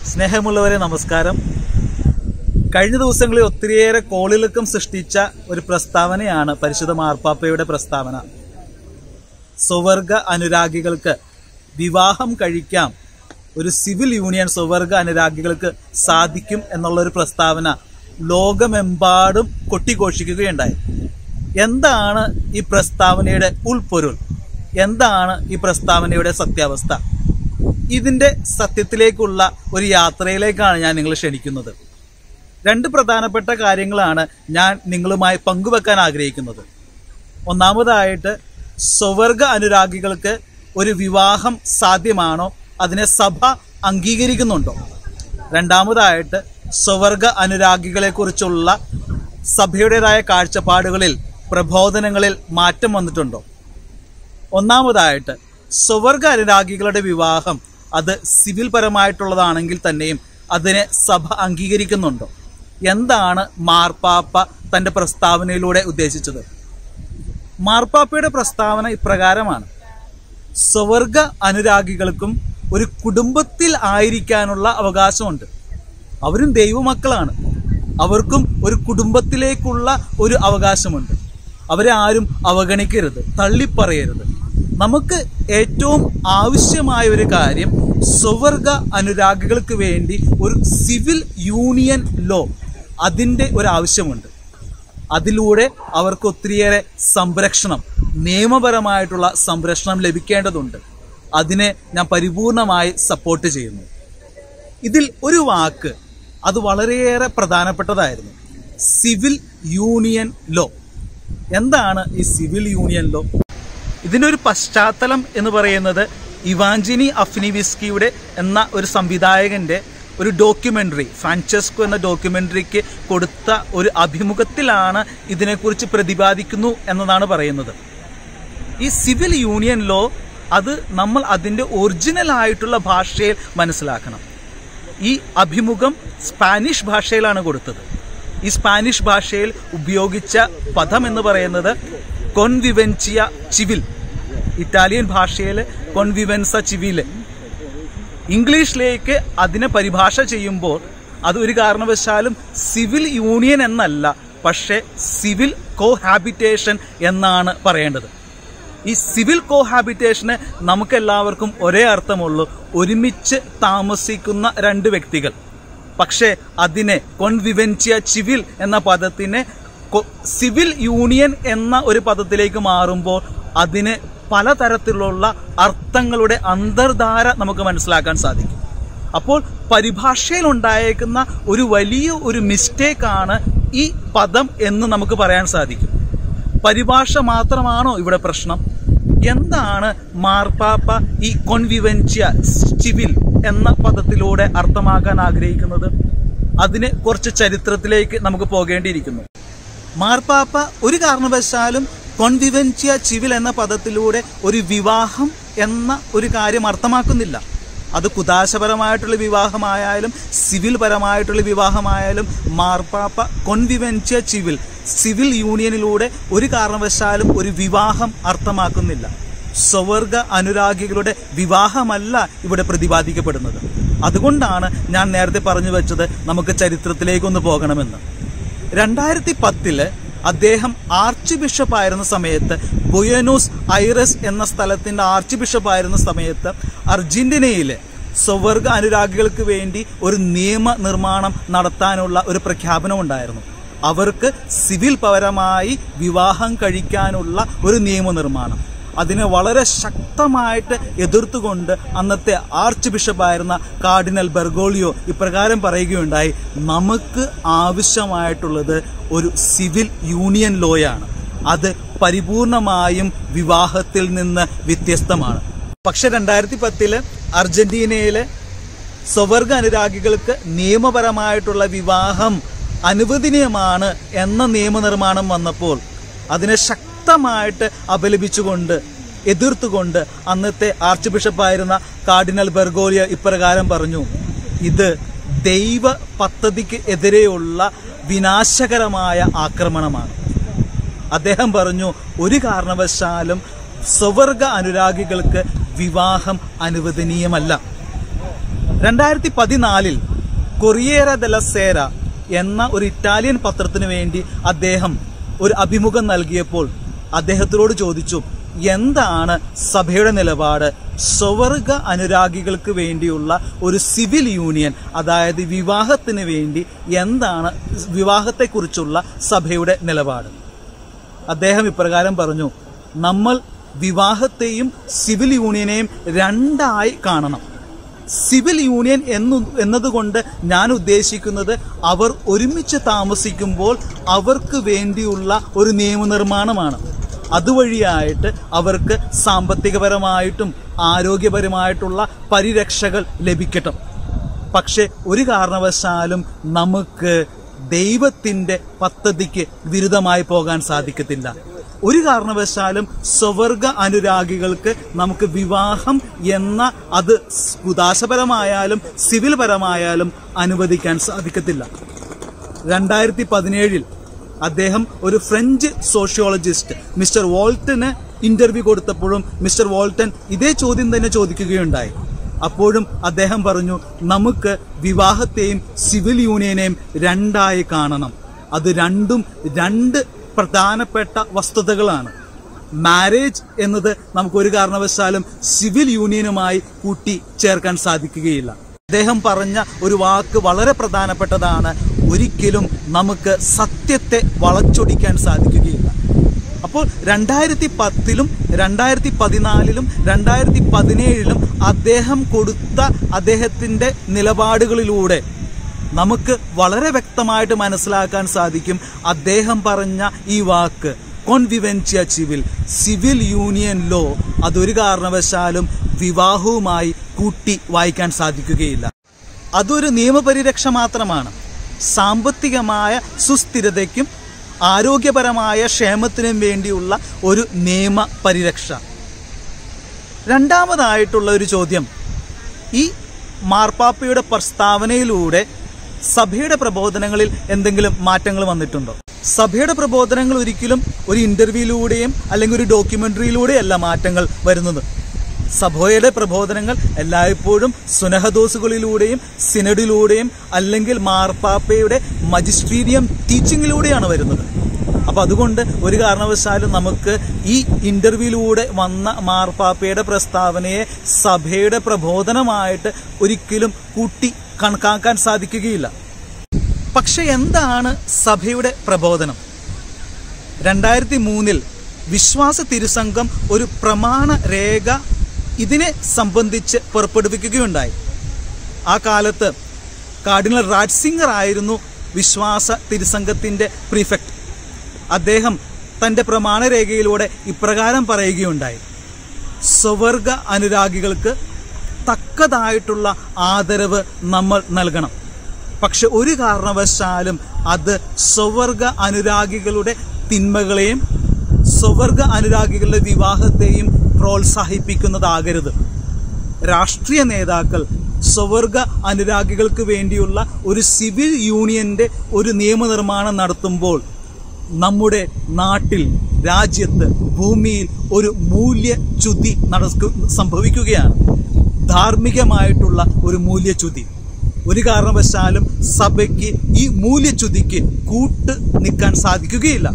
സ്നേഹമുള്ളവരെ നമസ്കാരം കഴിഞ്ഞ ദിവസങ്ങളിൽ ഒത്തിരിയേറെ കോളിളക്കം സൃഷ്ടിച്ച ഒരു പ്രസ്താവനയാണ് പരിശുദ്ധ മാർപ്പാപ്പയുടെ പ്രസ്താവന സ്വവർഗ അനുരാഗികൾക്ക് വിവാഹം കഴിക്കാം ഒരു സിവിൽ യൂണിയൻ സ്വവർഗ അനുരാഗികൾക്ക് സാധിക്കും എന്നുള്ള ഒരു പ്രസ്താവന ലോകമെമ്പാടും കൊട്ടിഘോഷിക്കുകയുണ്ടായി എന്താണ് ഈ പ്രസ്താവനയുടെ ഉൾപ്പൊരുൾ എന്താണ് ഈ പ്രസ്താവനയുടെ സത്യാവസ്ഥ ഇതിന്റെ സത്യത്തിലേക്കുള്ള ഒരു യാത്രയിലേക്കാണ് ഞാൻ നിങ്ങളെ ക്ഷണിക്കുന്നത് രണ്ട് പ്രധാനപ്പെട്ട കാര്യങ്ങളാണ് ഞാൻ നിങ്ങളുമായി പങ്കുവെക്കാൻ ആഗ്രഹിക്കുന്നത് ഒന്നാമതായിട്ട് സ്വവർഗ അനുരാഗികൾക്ക് ഒരു വിവാഹം സാധ്യമാണോ അതിനെ സഭ അംഗീകരിക്കുന്നുണ്ടോ രണ്ടാമതായിട്ട് സ്വവർഗ അനുരാഗികളെ കുറിച്ചുള്ള സഭയുടേതായ കാഴ്ചപ്പാടുകളിൽ പ്രബോധനങ്ങളിൽ മാറ്റം വന്നിട്ടുണ്ടോ ഒന്നാമതായിട്ട് സ്വവർഗ അനുരാഗികളുടെ വിവാഹം അത് സിവിൽ പരമായിട്ടുള്ളതാണെങ്കിൽ തന്നെയും അതിനെ സഭ അംഗീകരിക്കുന്നുണ്ടോ എന്താണ് മാർപ്പാപ്പ തന്റെ പ്രസ്താവനയിലൂടെ ഉദ്ദേശിച്ചത് മാർപ്പാപ്പയുടെ പ്രസ്താവന ഇപ്രകാരമാണ് സ്വവർഗ അനുരാഗികൾക്കും ഒരു കുടുംബത്തിൽ ആയിരിക്കാനുള്ള അവകാശമുണ്ട് അവരും ദൈവമക്കളാണ് അവർക്കും ഒരു കുടുംബത്തിലേക്കുള്ള ഒരു അവകാശമുണ്ട് അവരെ ആരും അവഗണിക്കരുത് തള്ളിപ്പറയരുത് നമുക്ക് ഏറ്റവും ആവശ്യമായ ഒരു കാര്യം സ്വവർഗ അനുരാഗികൾക്ക് വേണ്ടി ഒരു സിവിൽ യൂണിയൻ ലോ അതിൻ്റെ ഒരു ആവശ്യമുണ്ട് അതിലൂടെ അവർക്ക് ഒത്തിരിയേറെ സംരക്ഷണം നിയമപരമായിട്ടുള്ള സംരക്ഷണം ലഭിക്കേണ്ടതുണ്ട് അതിനെ ഞാൻ പരിപൂർണമായി സപ്പോർട്ട് ചെയ്യുന്നു ഇതിൽ ഒരു വാക്ക് അത് വളരെയേറെ പ്രധാനപ്പെട്ടതായിരുന്നു സിവിൽ യൂണിയൻ ലോ എന്താണ് ഈ സിവിൽ യൂണിയൻ ലോ ഇതിൻ്റെ ഒരു പശ്ചാത്തലം എന്ന് പറയുന്നത് ഇവാഞ്ചിനി അഫ്നിവിസ്കിയുടെ എന്ന ഒരു സംവിധായകന്റെ ഒരു ഡോക്യുമെന്ററി ഫ്രാൻചെസ്കോ എന്ന ഡോക്യുമെന്ററിക്ക് കൊടുത്ത ഒരു അഭിമുഖത്തിലാണ് ഇതിനെക്കുറിച്ച് പ്രതിപാദിക്കുന്നു എന്നതാണ് പറയുന്നത് ഈ സിവിൽ യൂണിയൻ ലോ അത് നമ്മൾ അതിൻ്റെ ഒറിജിനൽ ആയിട്ടുള്ള ഭാഷയിൽ മനസ്സിലാക്കണം ഈ അഭിമുഖം സ്പാനിഷ് ഭാഷയിലാണ് കൊടുത്തത് ഈ സ്പാനിഷ് ഭാഷയിൽ ഉപയോഗിച്ച പദം എന്ന് പറയുന്നത് കൊൻവിവെൻസിയ ചിവിൽ ഇറ്റാലിയൻ ഭാഷയിൽ കൊൻവിവെൻസ ചിവില് ഇംഗ്ലീഷിലേക്ക് അതിനെ പരിഭാഷ ചെയ്യുമ്പോൾ അത് ഒരു കാരണവശാലും സിവിൽ യൂണിയൻ എന്നല്ല പക്ഷേ സിവിൽ കോഹാബിറ്റേഷൻ എന്നാണ് പറയേണ്ടത് ഈ സിവിൽ കോഹാബിറ്റേഷന് നമുക്കെല്ലാവർക്കും ഒരേ അർത്ഥമുള്ളൂ ഒരുമിച്ച് താമസിക്കുന്ന രണ്ട് വ്യക്തികൾ പക്ഷേ അതിനെ കൊൺവിവെൻസിയ ചിവിൽ എന്ന പദത്തിനെ കൊ- സിവിൽ യൂണിയൻ എന്ന ഒരു പദത്തിലേക്ക് മാറുമ്പോൾ അതിന് പലതരത്തിലുള്ള അർത്ഥങ്ങളുടെ അന്തർധാര നമുക്ക് മനസ്സിലാക്കാൻ സാധിക്കും അപ്പോൾ പരിഭാഷയിൽ ഉണ്ടായേക്കുന്ന ഒരു വലിയ ഒരു മിസ്റ്റേക്കാണ് ഈ പദം എന്ന് നമുക്ക് പറയാൻ സാധിക്കും പരിഭാഷ മാത്രമാണോ ഇവിടെ പ്രശ്നം എന്താണ് മാർപ്പാപ്പ ഈ കൊൺവിവെൻഷ്യ സിവിൽ എന്ന പദത്തിലൂടെ അർത്ഥമാക്കാൻ ആഗ്രഹിക്കുന്നത് അതിന് കുറച്ച് ചരിത്രത്തിലേക്ക് നമുക്ക് പോകേണ്ടിയിരിക്കുന്നു മാർപ്പാപ്പ ഒരു കാരണവശാലും കോൺവിവെൻഷ്യ ചിവിൽ എന്ന പദത്തിലൂടെ ഒരു വിവാഹം എന്ന ഒരു കാര്യം അർത്ഥമാക്കുന്നില്ല അത് കുദാശപരമായിട്ടുള്ള വിവാഹമായാലും സിവിൽ പരമായിട്ടുള്ള വിവാഹമായാലും മാർപ്പാപ്പ കോൺവിവെൻഷ്യ ചിവിൽ സിവിൽ യൂണിയനിലൂടെ ഒരു കാരണവശാലും ഒരു വിവാഹം അർത്ഥമാക്കുന്നില്ല സ്വവർഗ അനുരാഗികളുടെ വിവാഹമല്ല ഇവിടെ പ്രതിപാദിക്കപ്പെടുന്നത് അതുകൊണ്ടാണ് ഞാൻ നേരത്തെ പറഞ്ഞു വെച്ചത് നമുക്ക് ചരിത്രത്തിലേക്കൊന്ന് പോകണമെന്ന് രണ്ടായിരത്തി പത്തില് അദ്ദേഹം ആർച്ച് ബിഷപ്പ് ആയിരുന്ന സമയത്ത് ബുയനോസ് ഐറസ് എന്ന സ്ഥലത്തിന്റെ ആർച്ച് ബിഷപ്പ് ആയിരുന്ന സമയത്ത് അർജന്റീനയിലെ സ്വവർഗ അനുരാഗികൾക്ക് വേണ്ടി ഒരു നിയമ നിർമ്മാണം നടത്താനുള്ള ഒരു പ്രഖ്യാപനം ഉണ്ടായിരുന്നു അവർക്ക് സിവിൽ പരമായി വിവാഹം കഴിക്കാനുള്ള ഒരു നിയമനിർമ്മാണം അതിനെ വളരെ ശക്തമായിട്ട് എതിർത്തുകൊണ്ട് അന്നത്തെ ആർച്ച് ബിഷപ്പായിരുന്ന കാർഡിനൽ ബെർഗോളിയോ ഇപ്രകാരം പറയുകയുണ്ടായി നമുക്ക് ആവശ്യമായിട്ടുള്ളത് ഒരു സിവിൽ യൂണിയൻ ലോയാണ് അത് പരിപൂർണമായും വിവാഹത്തിൽ നിന്ന് വ്യത്യസ്തമാണ് പക്ഷെ രണ്ടായിരത്തി പത്തില് അർജന്റീനയിലെ സ്വവർഗ അനുരാഗികൾക്ക് നിയമപരമായിട്ടുള്ള വിവാഹം അനുവദനീയമാണ് എന്ന നിയമനിർമ്മാണം വന്നപ്പോൾ അതിനെ ശക്തമായിട്ട് അപലപിച്ചുകൊണ്ട് എതിർത്തുകൊണ്ട് അന്നത്തെ ആർച്ച് ബിഷപ്പായിരുന്ന കാർഡിനൽ ബെർഗോലിയ ഇപ്രകാരം പറഞ്ഞു ഇത് ദൈവ പദ്ധതിക്ക് എതിരെയുള്ള വിനാശകരമായ ആക്രമണമാണ് അദ്ദേഹം പറഞ്ഞു ഒരു കാരണവശാലും സ്വവർഗ അനുരാഗികൾക്ക് വിവാഹം അനുവദനീയമല്ല രണ്ടായിരത്തി പതിനാലിൽ കൊറിയേര ദല സേര എന്ന ഒരു ഇറ്റാലിയൻ പത്രത്തിന് വേണ്ടി അദ്ദേഹം ഒരു അഭിമുഖം നൽകിയപ്പോൾ അദ്ദേഹത്തിനോട് ചോദിച്ചു എന്താണ് സഭയുടെ നിലപാട് സ്വവർഗ അനുരാഗികൾക്ക് വേണ്ടിയുള്ള ഒരു സിവിൽ യൂണിയൻ അതായത് വിവാഹത്തിന് വേണ്ടി എന്താണ് വിവാഹത്തെക്കുറിച്ചുള്ള സഭയുടെ നിലപാട് അദ്ദേഹം ഇപ്രകാരം പറഞ്ഞു നമ്മൾ വിവാഹത്തെയും സിവിൽ യൂണിയനെയും രണ്ടായി കാണണം സിവിൽ യൂണിയൻ എന്നു എന്നതുകൊണ്ട് ഞാൻ ഉദ്ദേശിക്കുന്നത് അവർ ഒരുമിച്ച് താമസിക്കുമ്പോൾ അവർക്ക് വേണ്ടിയുള്ള ഒരു നിയമനിർമ്മാണമാണ് അതുവഴിയായിട്ട് അവർക്ക് സാമ്പത്തികപരമായിട്ടും ആരോഗ്യപരമായിട്ടുള്ള പരിരക്ഷകൾ ലഭിക്കട്ടെ പക്ഷെ ഒരു കാരണവശാലും നമുക്ക് ദൈവത്തിന്റെ പദ്ധതിക്ക് വിരുദ്ധമായി പോകാൻ സാധിക്കത്തില്ല ഒരു കാരണവശാലും സ്വവർഗ അനുരാഗികൾക്ക് നമുക്ക് വിവാഹം എന്ന അത് ഉദാശപരമായാലും സിവിൽ പരമായാലും അനുവദിക്കാൻ സാധിക്കത്തില്ല രണ്ടായിരത്തി പതിനേഴിൽ അദ്ദേഹം ഒരു ഫ്രഞ്ച് സോഷ്യോളജിസ്റ്റ് മിസ്റ്റർ വോൾട്ടന് ഇന്റർവ്യൂ കൊടുത്തപ്പോഴും മിസ്റ്റർ വോൾട്ടൻ ഇതേ ചോദ്യം തന്നെ ചോദിക്കുകയുണ്ടായി അപ്പോഴും അദ്ദേഹം പറഞ്ഞു നമുക്ക് വിവാഹത്തെയും സിവിൽ യൂണിയനെയും രണ്ടായി കാണണം അത് രണ്ടും രണ്ട് പ്രധാനപ്പെട്ട വസ്തുതകളാണ് മാരേജ് എന്നത് നമുക്ക് ഒരു കാരണവശാലും സിവിൽ യൂണിയനുമായി കൂട്ടി ചേർക്കാൻ സാധിക്കുകയില്ല അദ്ദേഹം പറഞ്ഞ ഒരു വാക്ക് വളരെ പ്രധാനപ്പെട്ടതാണ് ഒരിക്കലും നമുക്ക് സത്യത്തെ വളച്ചൊടിക്കാൻ സാധിക്കുകയില്ല അപ്പോൾ രണ്ടായിരത്തി പത്തിലും രണ്ടായിരത്തി പതിനാലിലും രണ്ടായിരത്തി പതിനേഴിലും അദ്ദേഹം കൊടുത്ത അദ്ദേഹത്തിന്റെ നിലപാടുകളിലൂടെ നമുക്ക് വളരെ വ്യക്തമായിട്ട് മനസ്സിലാക്കാൻ സാധിക്കും അദ്ദേഹം പറഞ്ഞ ഈ വാക്ക് കോൺവിവെൻഷ്യ സിവിൽ സിവിൽ യൂണിയൻ ലോ അതൊരു കാരണവശാലും വിവാഹവുമായി കൂട്ടി വായിക്കാൻ സാധിക്കുകയില്ല അതൊരു നിയമപരിരക്ഷ മാത്രമാണ് സാമ്പത്തികമായ സുസ്ഥിരതയ്ക്കും ആരോഗ്യപരമായ ക്ഷേമത്തിനും വേണ്ടിയുള്ള ഒരു നിയമ പരിരക്ഷ രണ്ടാമതായിട്ടുള്ള ഒരു ചോദ്യം ഈ മാർപ്പാപ്പയുടെ പ്രസ്താവനയിലൂടെ സഭയുടെ പ്രബോധനങ്ങളിൽ എന്തെങ്കിലും മാറ്റങ്ങൾ വന്നിട്ടുണ്ടോ സഭയുടെ പ്രബോധനങ്ങൾ ഒരിക്കലും ഒരു ഇന്റർവ്യൂയിലൂടെയും അല്ലെങ്കിൽ ഒരു ഡോക്യുമെന്ററിയിലൂടെയല്ല മാറ്റങ്ങൾ വരുന്നത് സഭയുടെ പ്രബോധനങ്ങൾ എല്ലായ്പ്പോഴും സുനഹദോസുകളിലൂടെയും സിനഡിലൂടെയും അല്ലെങ്കിൽ മാർപ്പാപ്പയുടെ മജിസ്ട്രീരിയം ടീച്ചിങ്ങിലൂടെയാണ് വരുന്നത് അപ്പൊ അതുകൊണ്ട് ഒരു കാരണവശാലും നമുക്ക് ഈ ഇന്റർവ്യൂയിലൂടെ വന്ന മാർപ്പാപ്പയുടെ പ്രസ്താവനയെ സഭയുടെ പ്രബോധനമായിട്ട് ഒരിക്കലും കൂട്ടി കണക്കാക്കാൻ സാധിക്കുകയില്ല പക്ഷെ എന്താണ് സഭയുടെ പ്രബോധനം രണ്ടായിരത്തി മൂന്നിൽ വിശ്വാസ തിരുസംഘം ഒരു പ്രമാണ രേഖ ഇതിനെ സംബന്ധിച്ച് പുറപ്പെടുവിക്കുകയുണ്ടായി ആ കാലത്ത് കാർഡിനൽ റാഡ്സിംഗർ ആയിരുന്നു വിശ്വാസ തിരുസംഘത്തിന്റെ പ്രീഫെക്ട് അദ്ദേഹം തന്റെ പ്രമാണരേഖയിലൂടെ ഇപ്രകാരം പറയുകയുണ്ടായി സ്വവർഗ അനുരാഗികൾക്ക് തക്കതായിട്ടുള്ള ആദരവ് നമ്മൾ നൽകണം പക്ഷെ ഒരു കാരണവശാലും അത് സ്വവർഗ അനുരാഗികളുടെ തിന്മകളെയും സ്വവർഗ അനുരാഗികളുടെ വിവാഹത്തെയും പ്രോത്സാഹിപ്പിക്കുന്നതാകരുത് രാഷ്ട്രീയ നേതാക്കൾ സ്വവർഗ അനുരാഗികൾക്ക് വേണ്ടിയുള്ള ഒരു സിവിൽ യൂണിയന്റെ ഒരു നിയമനിർമ്മാണം നടത്തുമ്പോൾ നമ്മുടെ നാട്ടിൽ രാജ്യത്ത് ഭൂമിയിൽ ഒരു മൂല്യച്യുതി നടക്കു സംഭവിക്കുകയാണ് ധാർമ്മികമായിട്ടുള്ള ഒരു മൂല്യച്യുതി ഒരു കാരണവശാലും സഭയ്ക്ക് ഈ മൂല്യച്യുതിക്ക് കൂട്ട് നിൽക്കാൻ സാധിക്കുകയില്ല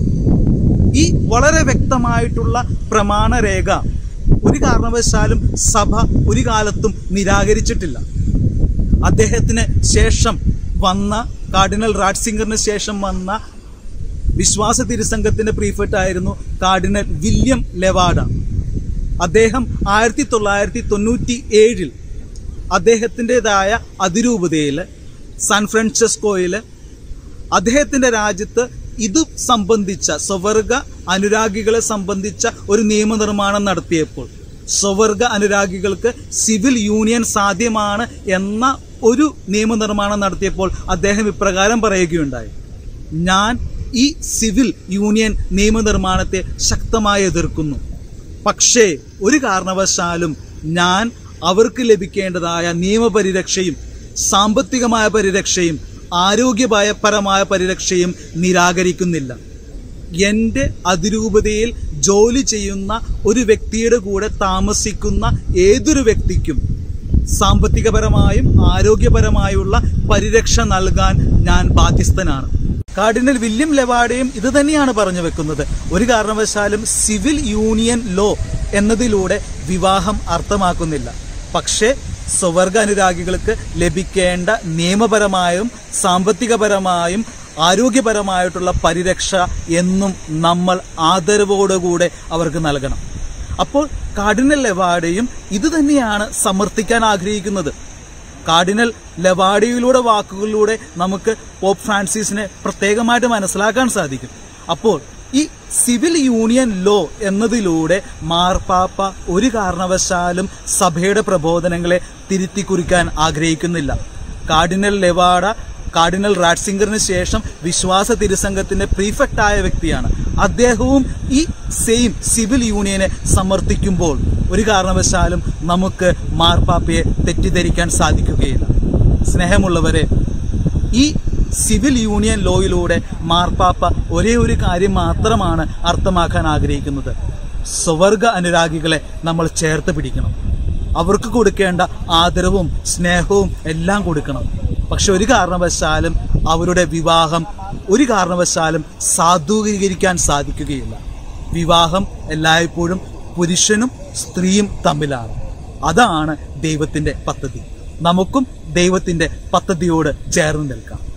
ഈ വളരെ വ്യക്തമായിട്ടുള്ള പ്രമാണരേഖ ഒരു കാരണവശാലും സഭ ഒരു കാലത്തും നിരാകരിച്ചിട്ടില്ല അദ്ദേഹത്തിന് ശേഷം വന്ന കാർഡിനൽ റാഡ്സിംഗറിന് ശേഷം വന്ന വിശ്വാസ തിരുസംഘത്തിന്റെ പ്രീഫെക്റ്റ് ആയിരുന്നു കാർഡിനൽ വില്യം ലെവാഡ അദ്ദേഹം ആയിരത്തി തൊള്ളായിരത്തി തൊണ്ണൂറ്റി ഏഴിൽ അദ്ദേഹത്തിൻ്റെതായ അതിരൂപതയിൽ സാൻ ഫ്രാൻസിസ്കോയിൽ അദ്ദേഹത്തിന്റെ രാജ്യത്ത് ഇത് സംബന്ധിച്ച സ്വവർഗ അനുരാഗികളെ സംബന്ധിച്ച ഒരു നിയമനിർമ്മാണം നടത്തിയപ്പോൾ സ്വവർഗ അനുരാഗികൾക്ക് സിവിൽ യൂണിയൻ സാധ്യമാണ് എന്ന ഒരു നിയമനിർമ്മാണം നടത്തിയപ്പോൾ അദ്ദേഹം ഇപ്രകാരം പറയുകയുണ്ടായി ഞാൻ ഈ സിവിൽ യൂണിയൻ നിയമനിർമ്മാണത്തെ ശക്തമായി എതിർക്കുന്നു പക്ഷേ ഒരു കാരണവശാലും ഞാൻ അവർക്ക് ലഭിക്കേണ്ടതായ നിയമപരിരക്ഷയും സാമ്പത്തികമായ പരിരക്ഷയും ആരോഗ്യപരമായ പരിരക്ഷയും നിരാകരിക്കുന്നില്ല എൻ്റെ അതിരൂപതയിൽ ജോലി ചെയ്യുന്ന ഒരു വ്യക്തിയുടെ കൂടെ താമസിക്കുന്ന ഏതൊരു വ്യക്തിക്കും സാമ്പത്തികപരമായും ആരോഗ്യപരമായുള്ള പരിരക്ഷ നൽകാൻ ഞാൻ ബാധ്യസ്ഥനാണ് കാർഡിനൽ വില്യം ലെവാഡയും ഇത് തന്നെയാണ് പറഞ്ഞു വെക്കുന്നത് ഒരു കാരണവശാലും സിവിൽ യൂണിയൻ ലോ എന്നതിലൂടെ വിവാഹം അർത്ഥമാക്കുന്നില്ല പക്ഷേ സ്വവർഗ അനുരാഗികൾക്ക് ലഭിക്കേണ്ട നിയമപരമായും സാമ്പത്തികപരമായും ആരോഗ്യപരമായിട്ടുള്ള പരിരക്ഷ എന്നും നമ്മൾ ആദരവോടുകൂടെ അവർക്ക് നൽകണം അപ്പോൾ കാർഡിനൽ ലെവാഡയും ഇത് തന്നെയാണ് സമർത്ഥിക്കാൻ ആഗ്രഹിക്കുന്നത് കാർഡിനൽ ലെവാഡിയിലൂടെ വാക്കുകളിലൂടെ നമുക്ക് പോപ്പ് ഫ്രാൻസിസിനെ പ്രത്യേകമായിട്ട് മനസ്സിലാക്കാൻ സാധിക്കും അപ്പോൾ ഈ സിവിൽ യൂണിയൻ ലോ എന്നതിലൂടെ മാർപ്പാപ്പ ഒരു കാരണവശാലും സഭയുടെ പ്രബോധനങ്ങളെ തിരുത്തി കുറിക്കാൻ ആഗ്രഹിക്കുന്നില്ല കാർഡിനൽ ലെവാഡ കാർഡിനൽ റാറ്റ്സിംഗറിന് ശേഷം വിശ്വാസ തിരുസംഘത്തിന്റെ പ്രീഫെക്റ്റ് ആയ വ്യക്തിയാണ് അദ്ദേഹവും ഈ സെയിം സിവിൽ യൂണിയനെ സമർത്ഥിക്കുമ്പോൾ ഒരു കാരണവശാലും നമുക്ക് മാർപ്പാപ്പയെ തെറ്റിദ്ധരിക്കാൻ സാധിക്കുകയില്ല സ്നേഹമുള്ളവരെ ഈ സിവിൽ യൂണിയൻ ലോയിലൂടെ മാർപ്പാപ്പ ഒരേ ഒരു കാര്യം മാത്രമാണ് അർത്ഥമാക്കാൻ ആഗ്രഹിക്കുന്നത് സ്വവർഗ അനുരാഗികളെ നമ്മൾ ചേർത്ത് പിടിക്കണം അവർക്ക് കൊടുക്കേണ്ട ആദരവും സ്നേഹവും എല്ലാം കൊടുക്കണം പക്ഷെ ഒരു കാരണവശാലും അവരുടെ വിവാഹം ഒരു കാരണവശാലും സാധൂകരിക്കാൻ സാധിക്കുകയില്ല വിവാഹം എല്ലായ്പ്പോഴും പുരുഷനും സ്ത്രീയും തമ്മിലാണ് അതാണ് ദൈവത്തിന്റെ പദ്ധതി നമുക്കും ദൈവത്തിന്റെ പദ്ധതിയോട് ചേർന്ന് നിൽക്കാം